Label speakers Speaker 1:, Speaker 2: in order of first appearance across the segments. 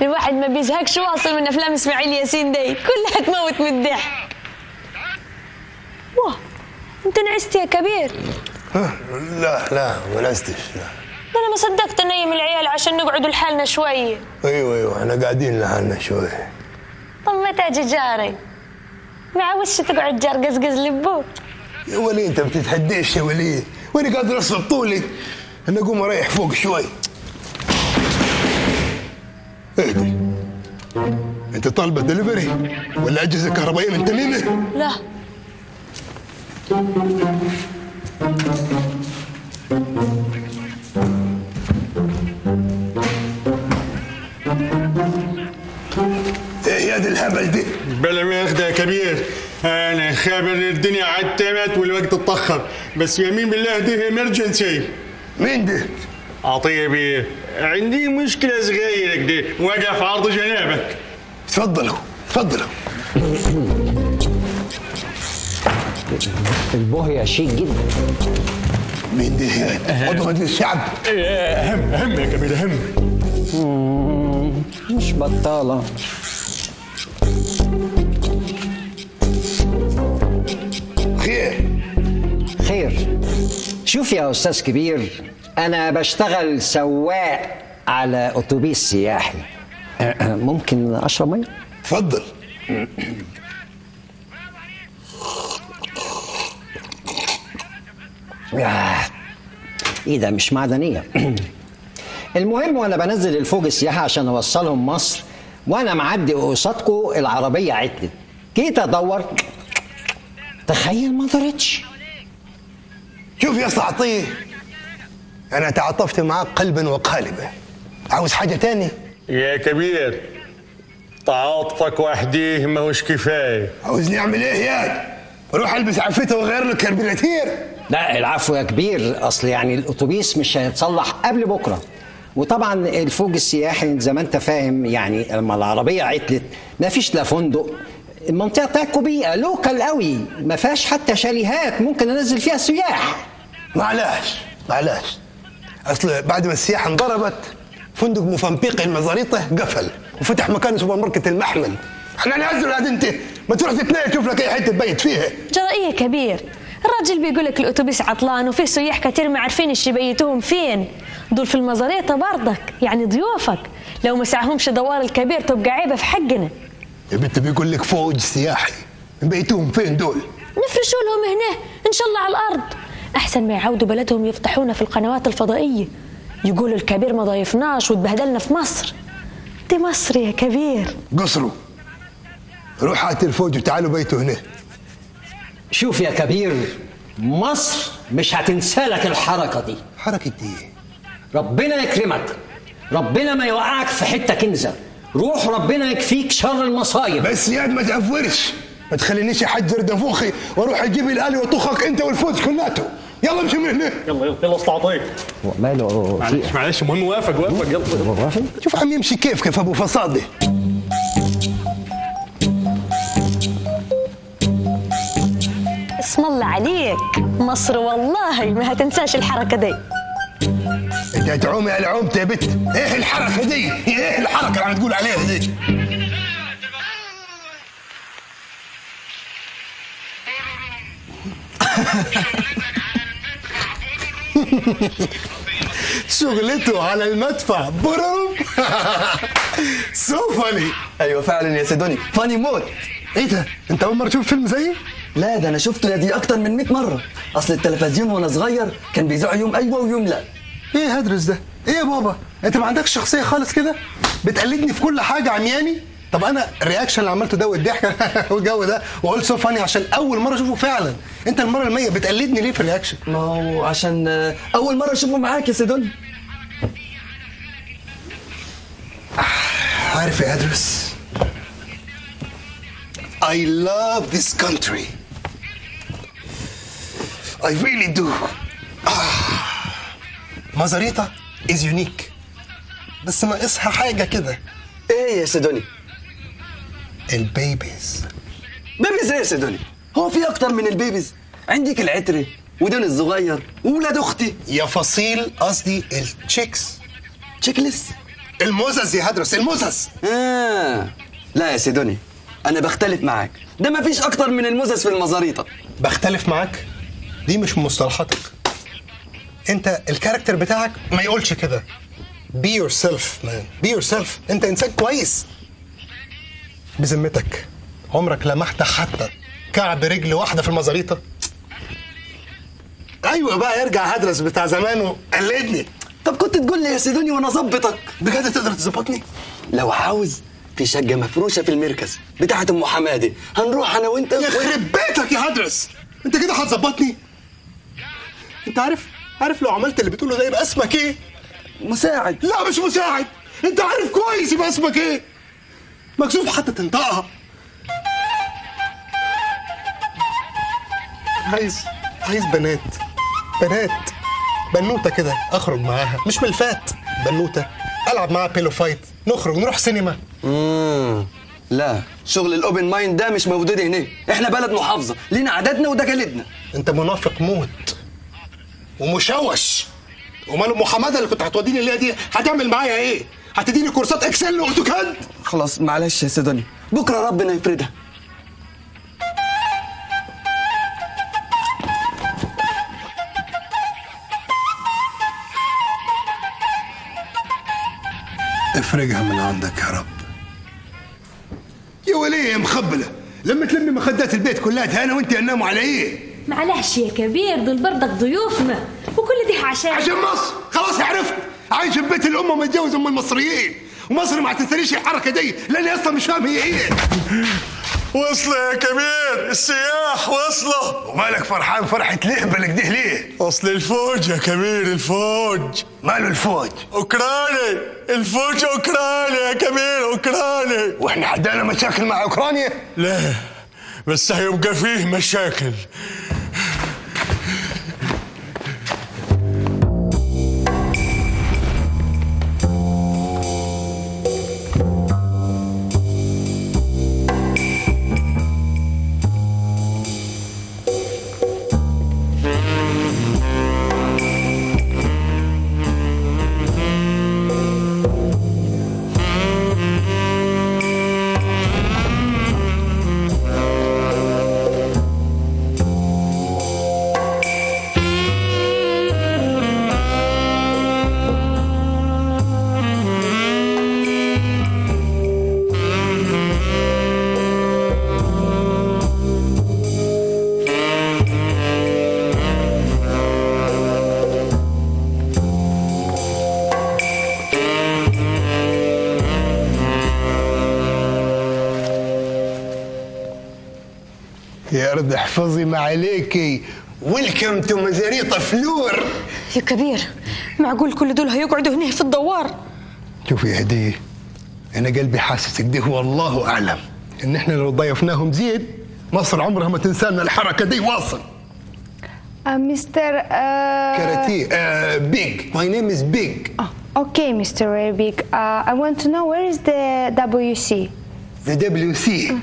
Speaker 1: الواحد ما بيزهقش واصل من افلام اسماعيل ياسين دي كلها تموت من الضحك واه انت نعست يا كبير
Speaker 2: لا لا ما نعستش لا
Speaker 1: ده انا ما صدقت انيم العيال عشان نقعدوا لحالنا شويه
Speaker 2: ايوه ايوه احنا قاعدين لحالنا شوي
Speaker 1: طب ما تاجي جاري ما عاوزش تقعد جار قزقز لبوك
Speaker 2: يا ولي انت بتتحديش يا ولي وانا قادر اصعد طولي انا اقوم اريح فوق شوي اهدي انت طالبه دليفري ولا اجهزه كهربائيه من تميمه؟
Speaker 1: لا
Speaker 2: ايه يا دي الهبل دي؟
Speaker 3: بلا ما ياخدها يا كبير انا خابر إن الدنيا عتمت والوقت اتاخر بس يمين بالله دي امرجنسي
Speaker 2: مين دي؟
Speaker 3: عطيه بيه عندي مشكله صغيره كده واقف عرض جنابك
Speaker 2: تفضلوا تفضلوا
Speaker 4: البوهية شيك جدا
Speaker 2: مين دي هي؟ عضو مجلس الشعب
Speaker 3: هم هم يا كبير هم
Speaker 4: مش بطالة
Speaker 2: خير
Speaker 4: خير شوف يا أستاذ كبير أنا بشتغل سواق على أتوبيس سياحي أه، أه، ممكن أشرب مية؟
Speaker 2: تفضل
Speaker 4: آه، إيه ده مش معدنية المهم وأنا بنزل الفوق السياحة عشان أوصلهم مصر وأنا معدي قصادكم العربية عطلت جيت أدور تخيل ما دارتش
Speaker 2: شوف يا اسطى عطيه انا تعاطفت معاك قلبا وقالبا عاوز حاجه تاني
Speaker 3: يا كبير تعاطفك وحديه ما هوش كفايه
Speaker 2: عاوزني اعمل ايه يا اروح البس عفته واغير له الكربيراتير
Speaker 4: لا العفو يا كبير اصل يعني الاتوبيس مش هيتصلح قبل بكره وطبعا الفوج السياحي زي ما انت فاهم يعني لما العربيه عطلت ما فيش لا فندق المنطقه بتاعتكم بيئه لوكال قوي ما فيهاش حتى شاليهات ممكن انزل فيها سياح
Speaker 2: معلش معلش اصل بعد ما السياحه انضربت فندق موفنبيق المزاريطه قفل وفتح مكان سوبر ماركت المحمل احنا نعزل عاد انت ما تروح تتنقل تشوف لك اي حته تبيت فيها
Speaker 1: جرى ايه يا كبير الراجل بيقول لك الاتوبيس عطلان وفي سياح كتير ما عارفين ايش يبيتوهم فين دول في المزاريطه برضك يعني ضيوفك لو ما سعهمش دوار الكبير تبقى عيبه في حقنا
Speaker 2: يا بنت بيقول لك فوج سياحي بيتهم فين دول
Speaker 1: نفرشوا لهم هنا ان شاء الله على الارض احسن ما يعودوا بلدهم يفضحونا في القنوات الفضائيه يقولوا الكبير ما ضايفناش واتبهدلنا في مصر دي مصر يا كبير
Speaker 2: قصروا روح هات الفوج وتعالوا بيتوا هنا
Speaker 4: شوف يا كبير مصر مش هتنسى لك الحركه دي
Speaker 2: حركه ايه
Speaker 4: ربنا يكرمك ربنا ما يوقعك في حته كنزه روح ربنا يكفيك شر المصايب
Speaker 2: بس ياد ما تعفرش ما تخلينيش احجر دفوخي واروح اجيب الالي واطخك انت والفوج كلاته يلا امشي من هنا
Speaker 3: يلا يلا يلا استعطيه
Speaker 4: ماله
Speaker 3: معلش معلش المهم وافق وافق يلا
Speaker 2: شوف عم يمشي كيف كيف ابو فصاده
Speaker 1: اسم الله عليك مصر والله ما هتنساش الحركه دي
Speaker 2: انت هتعومي على عومتي يا بت ايه الحركه دي ايه الحركه اللي عم تقول عليها دي شغلته على المدفع برم سو فاني
Speaker 5: ايوه فعلا يا سيدوني فاني موت
Speaker 2: ايه ده انت اول مره تشوف فيلم زيي
Speaker 5: لا ده انا شفته يا دي اكتر من 100 مره اصل التلفزيون وانا صغير كان بيذاع يوم ايوه ويوم لا
Speaker 2: ايه هدرس ده ايه يا بابا انت ما عندكش شخصيه خالص كده بتقلدني في كل حاجه عمياني طب انا الرياكشن اللي عملته ده والضحك والجو ده وقلت سو فاني عشان اول مره اشوفه فعلا انت المره المية بتقلدني ليه في الرياكشن
Speaker 5: ما هو عشان آه، اول مره اشوفه معاك يا سيدوني
Speaker 2: عارف يا ادرس I love this country I really do آه. مزاريطة is unique بس ناقصها حاجة كده
Speaker 5: ايه يا سيدوني
Speaker 2: البيبيز
Speaker 5: بيبيز ايه يا سيدوني هو في اكتر من البيبيز عندك العترة ودون الصغير وولاد اختي
Speaker 2: يا فصيل قصدي التشيكس
Speaker 5: تشيك ليست
Speaker 2: المزز يا هدرس المزز
Speaker 5: آه. لا يا سيدوني انا بختلف معاك ده ما فيش اكتر من المزز في المزاريطه
Speaker 2: بختلف معاك دي مش من مصطلحاتك انت الكاركتر بتاعك ما يقولش كده be yourself man be yourself انت انسان كويس بذمتك عمرك لمحت حتى كعب رجل واحده في المزاريطه ايوه بقى يرجع هدرس بتاع زمان وقلدني
Speaker 5: طب كنت تقول لي يا سيدوني وانا اظبطك
Speaker 2: بجد تقدر تظبطني
Speaker 5: لو عاوز في شقه مفروشه في المركز بتاعه ام حماده هنروح انا وانت
Speaker 2: يخرب بيتك يا هدرس انت كده هتظبطني انت عارف عارف لو عملت اللي بتقوله ده يبقى اسمك ايه
Speaker 5: مساعد
Speaker 2: لا مش مساعد انت عارف كويس يبقى اسمك ايه مكسوف حتى تنطقها عايز عايز بنات بنات بنوته كده اخرج معاها مش من الفات بنوته العب معاها بيلو فايت نخرج نروح سينما
Speaker 5: امم لا شغل الاوبن مايند ده مش موجود هنا احنا بلد محافظه لينا عاداتنا وده جلدنا
Speaker 2: انت منافق موت ومشوش امال ام حماده اللي كنت هتوديني اللي دي هتعمل معايا ايه هتديني كورسات اكسل واوتوكاد
Speaker 5: خلاص معلش يا سيدوني بكره ربنا يفردها
Speaker 2: افرجها من عندك يا رب يا وليه يا مخبله لما تلمي مخدات البيت كلها انا وانت نناموا على ايه
Speaker 1: معلش يا كبير دول برضك ضيوفنا وكل دي عشان
Speaker 2: عشان مصر خلاص عرفت عايش في بيت الام ومتجوز ام المصريين ومصر ما هتنساليش الحركه دي لاني اصلا مش فاهم هي ايه
Speaker 3: وصلة يا كبير السياح وصلة
Speaker 2: ومالك فرحان فرحه ليه بالك دي ليه
Speaker 3: أصل الفوج يا كبير الفوج
Speaker 2: ماله الفوج
Speaker 3: أوكراني الفوج أوكراني يا كبير أوكراني
Speaker 2: واحنا عندنا مشاكل مع اوكرانيا
Speaker 3: لا بس هيبقى فيه مشاكل
Speaker 2: يا ارض احفظي ما عليكي ويلكم تو مزاريطه فلور
Speaker 1: يا كبير معقول كل دول هيقعدوا هنا في الدوار
Speaker 2: شوفي يا هديه انا قلبي حاسس كده والله اعلم ان احنا لو ضيفناهم زين مصر عمرها ما تنسانا الحركه دي واصل
Speaker 6: Uh, Mr. Uh,
Speaker 2: كاراتيه آه بيج ماي نيم از بيج
Speaker 6: oh, okay, Mr. Arabic. Uh, I want to know where is the WC?
Speaker 2: ذا دبليو سي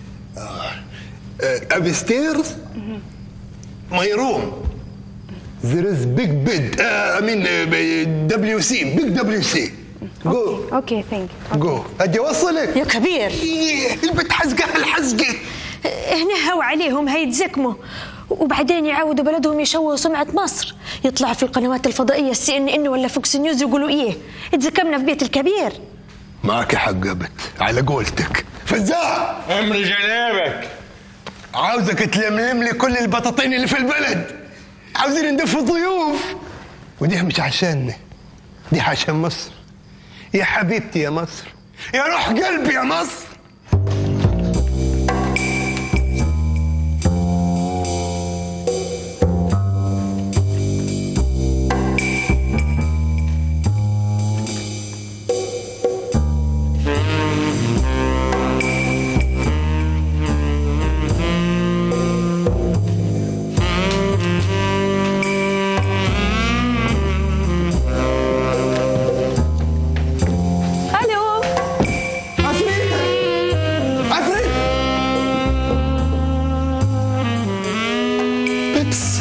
Speaker 2: upstairs my room there is big bed uh, I mean uh, WC big WC go
Speaker 6: Okay, thank you.
Speaker 2: go ادي اوصلك
Speaker 1: يا كبير
Speaker 2: إيه، البت حزقه الحزقه
Speaker 1: هنا هو عليهم هيتزكموا وبعدين يعودوا بلدهم يشوهوا سمعة مصر يطلعوا في القنوات الفضائية السي ان ان ولا فوكس نيوز يقولوا ايه اتزكمنا في بيت الكبير
Speaker 2: معك حق يا بت على قولتك فزاع
Speaker 3: أمر جنابك
Speaker 2: عاوزك تلملم لي كل البطاطين اللي في البلد عاوزين ندف ضيوف ودي مش عشاننا دي عشان مصر يا حبيبتي يا مصر يا روح قلبي يا مصر
Speaker 1: الو
Speaker 5: عفريت عفريت
Speaker 2: بيبس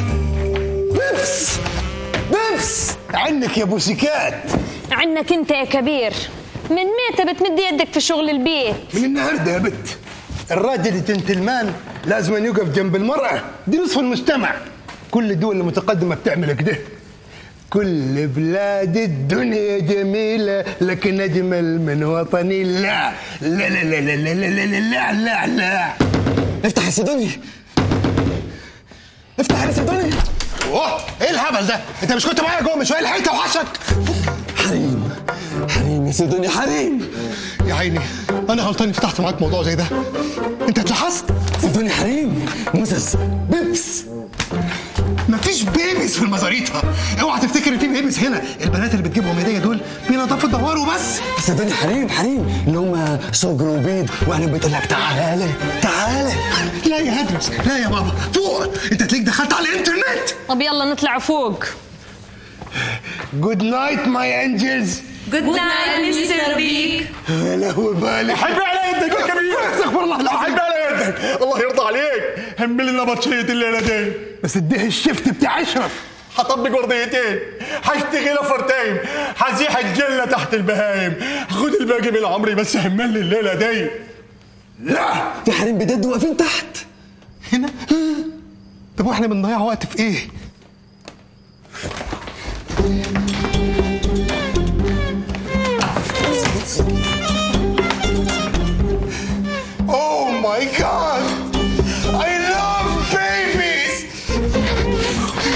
Speaker 2: بيبس بيبس عنك يا بوسيكات
Speaker 1: عنك انت يا كبير من متى بتمد يدك في شغل البيت
Speaker 2: من النهارده يا بت الراجل الجنتلمان لازم أن يقف جنب المرأة دي نصف المجتمع كل الدول المتقدمة بتعمل كده كل بلاد الدنيا جميلة لكن أجمل من وطني لا لا لا لا لا لا لا لا لا لا لا
Speaker 5: افتح يا سيدوني افتح يا سيدوني
Speaker 2: اوه ايه الهبل ده؟ انت مش كنت معايا جوه من شويه لحقت وحشك
Speaker 5: حريم حريم يا سيدوني حريم
Speaker 2: يا عيني انا غلطان إني فتحت معاك موضوع زي ده انت اتلحست
Speaker 5: سيدوني حريم موسس بيبس
Speaker 2: مفيش بيبيز في المزاريطه اوعى تفتكر ان في بيبيز هنا البنات اللي بتجيبهم هديه دول بينضفوا الدوار وبس
Speaker 5: سيدوني حريم حريم اللي هم صقر وبيض وانا بتقول لك تعالى تعالى
Speaker 2: لا يا هدرس لا يا بابا فوق انت تلاقيك دخلت على الانترنت
Speaker 1: طب يلا نطلع فوق
Speaker 2: جود نايت ماي انجلز
Speaker 1: جود نايت مستر بيك
Speaker 2: لا هو بالك
Speaker 3: حب على يدك يا كبير
Speaker 2: استغفر الله العظيم
Speaker 3: حب على يدك الله يرضى عليك همل لنا بطشيه الليله دي
Speaker 2: بس اديه الشفت بتاع اشرف
Speaker 3: هطبق ورديتين هشتغل اوفر تايم هزيح الجله تحت البهايم خد الباقي من عمري بس همل لي الليله دي
Speaker 2: لا
Speaker 5: في حريم بجد واقفين تحت
Speaker 2: هنا طب واحنا بنضيع وقت في ايه Oh my god! I love babies!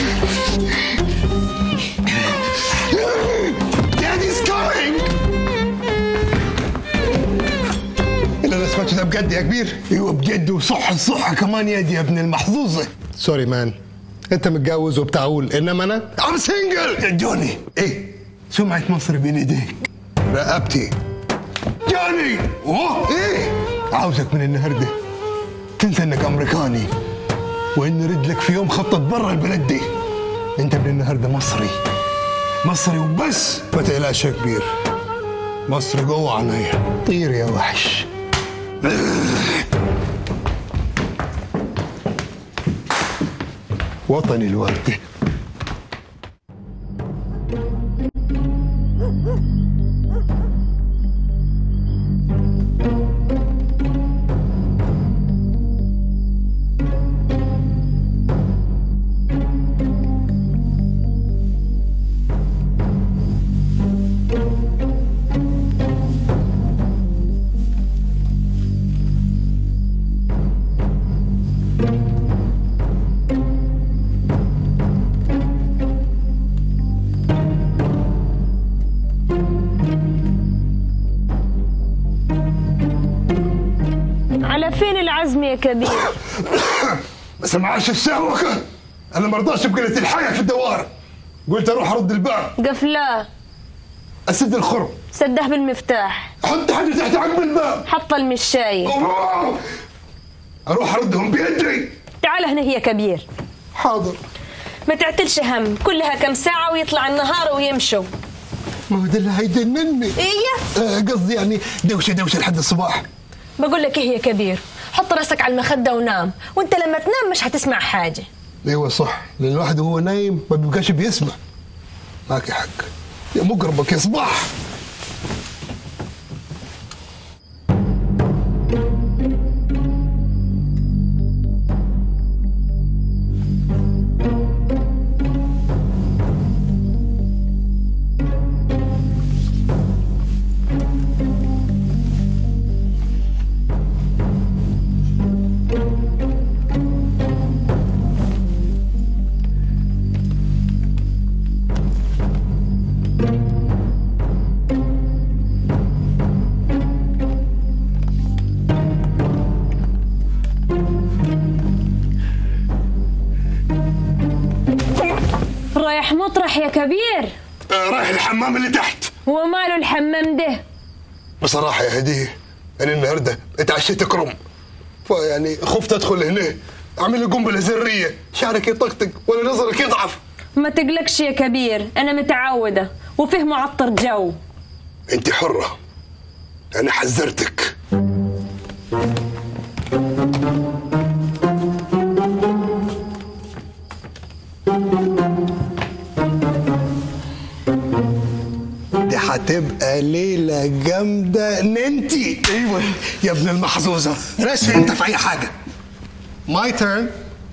Speaker 2: Daddy's coming! اللي انا سمعته ده بجد يا كبير ايوه بجد وصح الصح كمان يا دي يا ابن المحظوظه سوري مان انت متجوز وبتعول انما انا ام سنجل يا جوني ايه سمعه مصر بين ايديك رقبتي جوني اوه ايه عاوزك من النهارده تنسى انك امريكاني وان رجلك في يوم خطت برا البلد دي انت من النهارده مصري مصري وبس ما تقلقش يا كبير مصر جوه عينيا طير يا وحش وطني الوردة
Speaker 1: على فين العزم يا كبير
Speaker 2: بس معاش السهوكة أنا مرضاش بقلة الحياة في الدوار قلت أروح أرد الباب
Speaker 1: قفلاه
Speaker 2: أسد الخرم
Speaker 1: سده بالمفتاح
Speaker 2: حط حاجة تحت عقب الباب
Speaker 1: حط المشاية
Speaker 2: أروح أردهم بيدي
Speaker 1: تعال هنا يا كبير
Speaker 2: حاضر
Speaker 1: ما تعتلش هم كلها كم ساعة ويطلع النهار ويمشوا
Speaker 2: ما هو ده اللي هيجنني
Speaker 1: إيه
Speaker 2: آه، قصدي يعني دوشة دوشة لحد الصباح
Speaker 1: بقول لك إيه يا كبير حط راسك على المخدة ونام وانت لما تنام مش هتسمع حاجة
Speaker 2: ايوه صح لان الواحد وهو نايم ما بيبقاش بيسمع معك حق يا مقربك يا صباح
Speaker 1: رايح مطرح يا كبير
Speaker 2: آه، رايح الحمام اللي تحت
Speaker 1: وماله الحمام ده
Speaker 2: بصراحة يا هدية أنا النهاردة اتعشيت كرم فيعني خفت أدخل هنا أعمل لي قنبلة ذرية شعرك يطقطق ولا نظرك يضعف
Speaker 1: ما تقلقش يا كبير أنا متعودة وفيه معطر جو
Speaker 2: أنت حرة أنا حذرتك دي هتبقى ليلة جامدة ننتي ايوه يا ابن المحظوظة راسي انت في اي حاجة ماي تيرن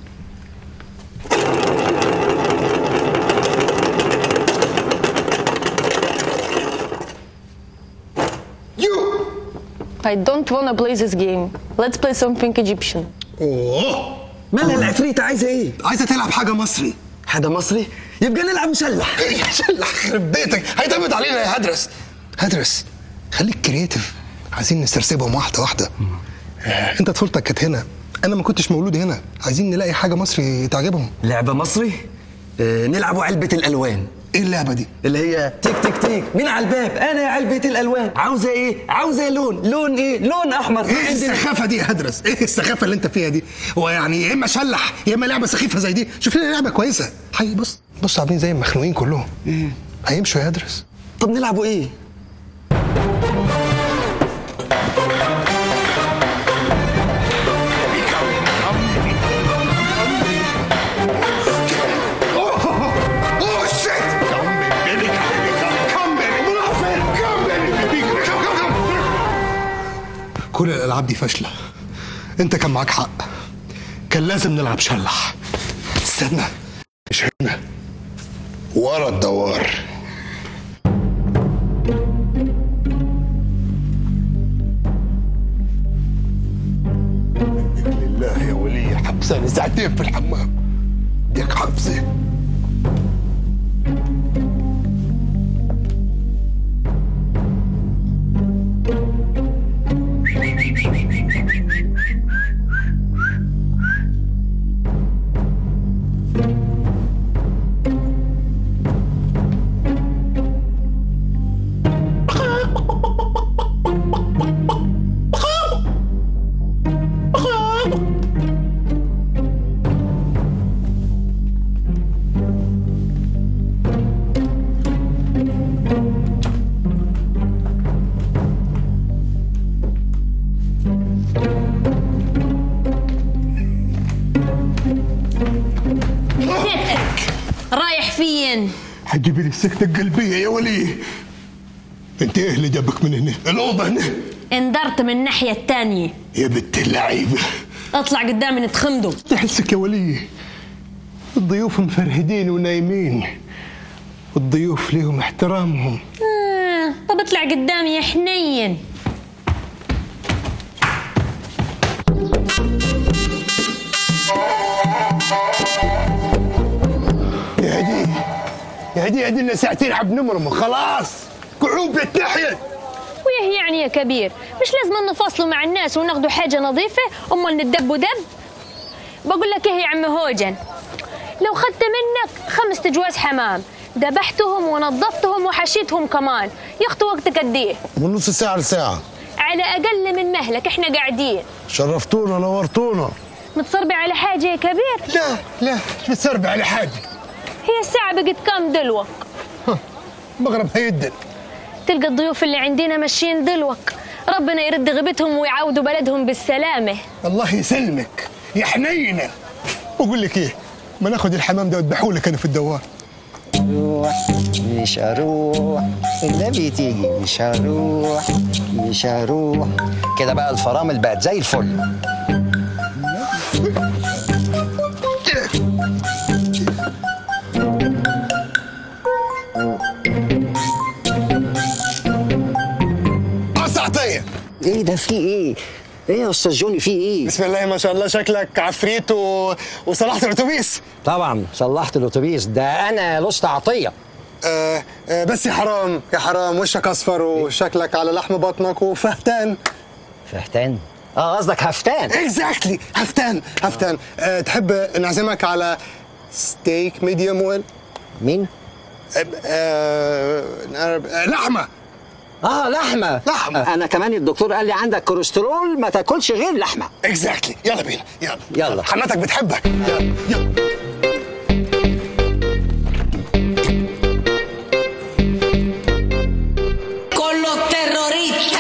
Speaker 2: يو
Speaker 7: I don't wanna play this game. Let's play something Egyptian.
Speaker 2: اوه
Speaker 5: مالها العفريتة عايزة ايه؟
Speaker 2: عايزة تلعب حاجة مصري
Speaker 5: حدا مصري؟ يبقى نلعب مسلح
Speaker 2: يا شلح يخرب بيتك هيتعبد علينا يا هدرس هدرس خليك كرييتيف عايزين نسرسبهم واحده واحده آه، انت طفولتك كانت هنا انا ما كنتش مولود هنا عايزين نلاقي حاجه مصري تعجبهم
Speaker 5: لعبة مصري؟ آه نلعبوا علبة الألوان
Speaker 2: ايه اللعبه دي
Speaker 5: اللي هي تيك تيك تيك مين على الباب انا يا علبه الالوان عاوزه ايه عاوزه لون لون ايه لون احمر
Speaker 2: ايه
Speaker 5: عندنا
Speaker 2: السخافه دي يا هدرس ايه السخافه اللي انت فيها دي هو يعني يا اما شلح يا اما لعبه سخيفه زي دي شوف لنا لعبه كويسه حي بص بص عاملين زي المخنوقين كلهم هيمشوا يا هدرس
Speaker 5: طب نلعبوا ايه
Speaker 2: اوه شيت كم بيبي كم بيبي كم بيبي كم كم كم كل الالعاب دي فاشله انت كان معاك حق كان لازم نلعب شلح استنى مش هنا ورا الدوار لله يا ولي حبساني ساعتين في الحمام ديك حبسه
Speaker 1: سكتك رايح فين
Speaker 2: حتجيبي لي السكتة القلبية يا ولي انت ايه اللي جابك من هنا الأوضة هنا
Speaker 1: اندرت من الناحية التانية
Speaker 2: يا بنت اللعيبة
Speaker 1: اطلع قدامي نتخمدوا
Speaker 2: تحسك يا ولي الضيوف مفرهدين ونايمين والضيوف ليهم احترامهم
Speaker 1: آه، طب اطلع قدامي يا حنين
Speaker 2: يا هدي يا هدي هدي لنا ساعتين عب نمرمه خلاص كعوب بتنحيت
Speaker 1: ويه يعني يا كبير مش لازم نفصلوا مع الناس وناخدوا حاجة نظيفة أمال ندبوا دب بقول لك ايه يا عم هوجن لو خدت منك خمس تجواز حمام ذبحتهم ونظفتهم وحشيتهم كمان ياخدوا وقت قد ايه
Speaker 2: من نص ساعة لساعة
Speaker 1: على أقل من مهلك احنا قاعدين
Speaker 2: شرفتونا نورتونا
Speaker 1: متصربي على حاجة يا كبير
Speaker 2: لا لا مش بتسربي على حاجة
Speaker 1: هي الساعة بقت كام دلوك
Speaker 2: مغرب هيدن
Speaker 1: تلقى الضيوف اللي عندنا ماشيين دلوك ربنا يرد غيبتهم ويعودوا بلدهم بالسلامة
Speaker 2: الله يسلمك يا حنينة بقول لك ايه ما ناخد الحمام ده واذبحوه لك انا في الدوار
Speaker 4: روح مش هروح النبي تيجي مش هروح مش هروح كده بقى الفرامل بقت زي الفل
Speaker 2: قص عطية
Speaker 4: ايه ده في ايه؟ ايه يا استاذ جوني في ايه؟
Speaker 2: بسم الله ما شاء الله شكلك عفريت و... وصلحت الاتوبيس
Speaker 4: طبعا صلحت الاتوبيس ده انا لست عطيه
Speaker 2: آه آه بس يا حرام يا حرام وشك اصفر وشكلك على لحم بطنك وفهتان
Speaker 4: فهتان اه قصدك هفتان
Speaker 2: اكزاكتلي هفتان هفتان آه تحب نعزمك على ستيك ميديوم ويل
Speaker 4: مين؟
Speaker 2: آه آه لحمه
Speaker 4: اه لحمه
Speaker 2: لحمة.
Speaker 4: انا كمان الدكتور قال لي عندك كوليسترول ما تاكلش غير لحمه
Speaker 2: اكزاكتلي يلا بينا يلا
Speaker 4: يلا.
Speaker 2: حماتك بتحبك يلا يلا
Speaker 8: con los terroristas.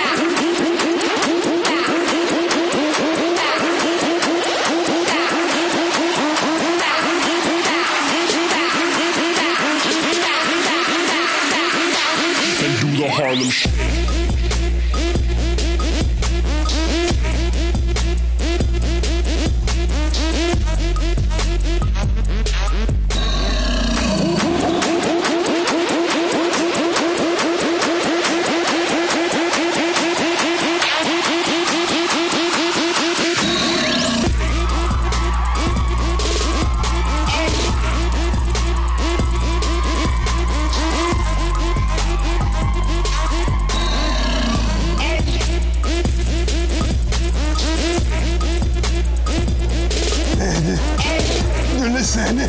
Speaker 9: and do the
Speaker 2: دول لسه هنا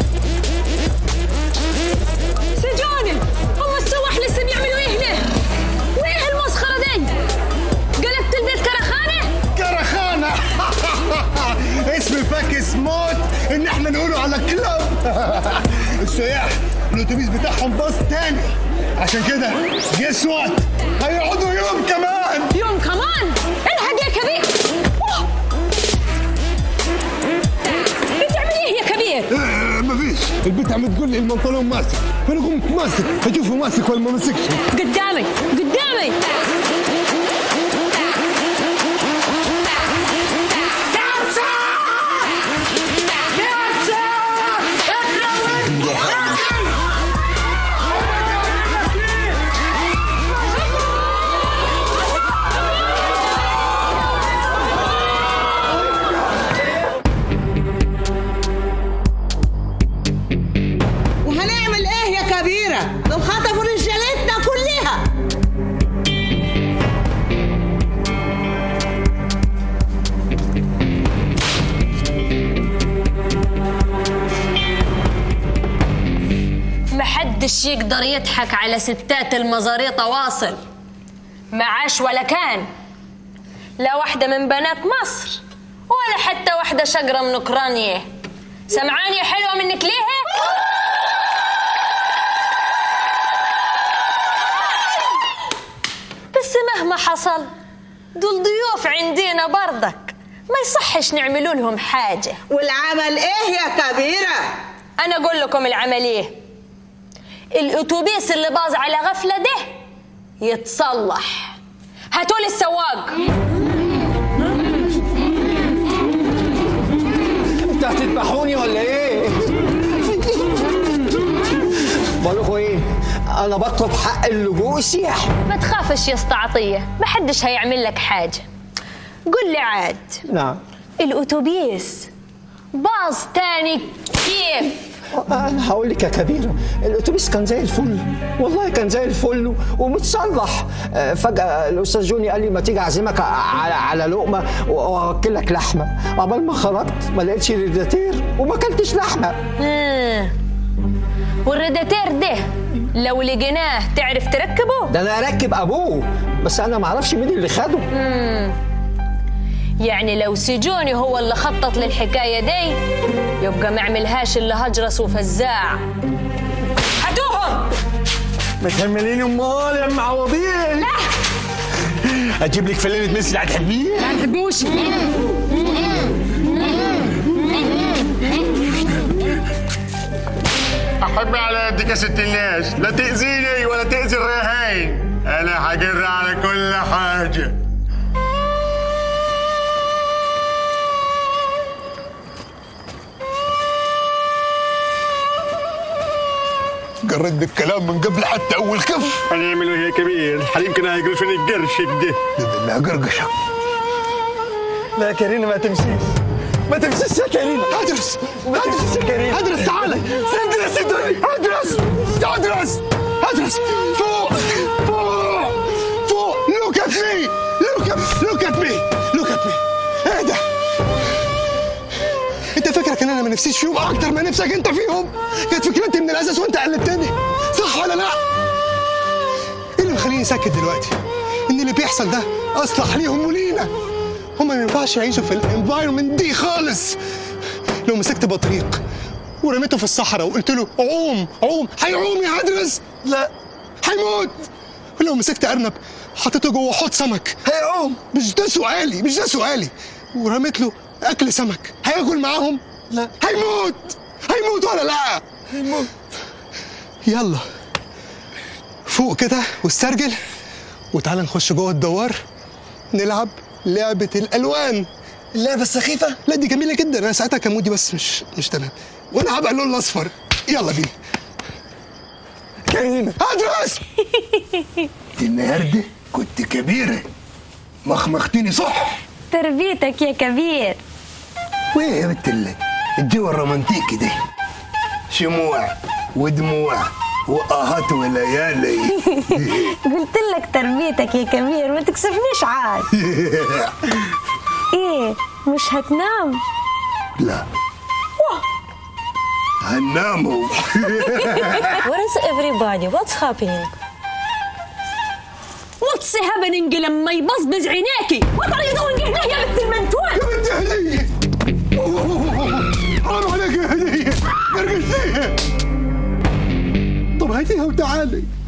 Speaker 1: سجوني هم السواح لسه بيعملوا ايه هنا وايه المسخره دي قلبت البيت كرخانه
Speaker 2: كرخانة اسم فاكس موت ان احنا نقوله على كلاب السياح الاتوبيس بتاعهم باص تاني عشان كده جس وات هيقعدوا يوم كمان
Speaker 1: يوم كمان الحق يا كبير أوه. بتعمل ايه يا كبير
Speaker 2: آه، مفيش البنت عم تقول لي البنطلون ماسك فانا قمت ماسك اشوفه ماسك ولا ما مسكش
Speaker 1: قدامي قدامي
Speaker 9: وهنعمل ايه يا كبيرة دول خطفوا رجالتنا كلها
Speaker 1: محدش يقدر يضحك على ستات المزاريطة واصل معاش ولا كان لا واحدة من بنات مصر ولا حتى واحدة شقرة من أوكرانيا سمعاني حلوة منك ليه؟ بس مهما حصل دول ضيوف عندنا برضك ما يصحش نعملوا لهم حاجة
Speaker 9: والعمل ايه يا كبيرة
Speaker 1: أنا أقول لكم العمل إيه الأتوبيس اللي باظ على غفلة ده يتصلح هاتولي السواق
Speaker 4: انتوا هتذبحوني ولا ايه؟ بقول لكم ايه؟ انا بطلب حق اللجوء السياحي
Speaker 1: ما تخافش يا استعطية محدش هيعمل لك حاجة قل لي عاد
Speaker 4: نعم
Speaker 1: الأتوبيس باظ تاني كيف
Speaker 4: انا هقول لك يا كبيره الاتوبيس كان زي الفل والله كان زي الفل ومتصلح آه، فجاه الاستاذ جوني قال لي ما تيجي اعزمك على على لقمه واوكلك لحمه عقبال ما خرجت ما لقيتش ريداتير وما اكلتش لحمه
Speaker 1: آه. والريداتير ده لو لقيناه تعرف تركبه
Speaker 4: ده انا اركب ابوه بس انا ما اعرفش مين اللي خده
Speaker 1: يعني لو سجوني هو اللي خطط للحكاية دي يبقى ما عملهاش إلا هجرس وفزاع هاتوهم
Speaker 3: ما تهمليني امال يا ام عوضين لا اجيب لك فلانه ميسي هتحبيه
Speaker 1: ما نحبوش
Speaker 3: احب على قدك يا ست الناس لا تاذيني ولا تاذي الرهاين انا هجر على كل حاجه
Speaker 2: جريت بالكلام من قبل حتى اول كف
Speaker 3: هنعمله ايه يا كبير الحليم كان هيجرفني القرش كده
Speaker 2: بالله قرقشه
Speaker 3: لا كرينا ما تمشيش ما تمشيش يا كرينا
Speaker 2: ادرس
Speaker 3: ما تمشيش يا كرينا
Speaker 2: ادرس تعالى ادرس ادرس ادرس ادرس فوق فوق فوق لوك ات مي لوك لوك ات مي لوك ات مي ايه ده انت فاكرك ان انا ما نفسيش فيهم اكتر ما نفسك انت فيهم كانت فكرتي من الاساس وانت قلبتني صح ولا لا ايه اللي مخليني ساكت دلوقتي ان اللي بيحصل ده اصلح ليهم ولينا هما ما ينفعش يعيشوا في الانفايرمنت دي خالص لو مسكت بطريق ورميته في الصحراء وقلت له عوم عوم هيعوم يا هدرس لا هيموت ولو مسكت ارنب حطيته جوه حوض سمك هيعوم مش ده سؤالي مش ده سؤالي ورميت له اكل سمك هياكل معاهم لا هيموت هيموت ولا لا هيموت يلا فوق كده واسترجل وتعالى نخش جوه الدوار نلعب لعبه الالوان
Speaker 5: اللعبه السخيفه
Speaker 2: لا دي جميله جدا انا ساعتها كان مودي بس مش مش تمام وانا هبقى اللون الاصفر يلا بينا
Speaker 5: كريمه
Speaker 2: ادرس
Speaker 10: النهارده كنت كبيرة مخمختيني صح
Speaker 1: تربيتك يا كبير
Speaker 10: وايه يا بنت ال- الجو الرومانتيكي ده شموع ودموع وآهات وليالي
Speaker 1: قلت لك تربيتك يا كبير ما تكسفنيش عاد ايه مش هتنام
Speaker 10: لا هناموا
Speaker 11: Where is everybody? What's happening?
Speaker 1: واتس هابننج لما يبصبز عينيكي وطري يدون هنا يا بنت المنتوال
Speaker 10: بدي هدية حرام عليك يا هدية قرقشتيها
Speaker 2: طب هاتيها وتعالي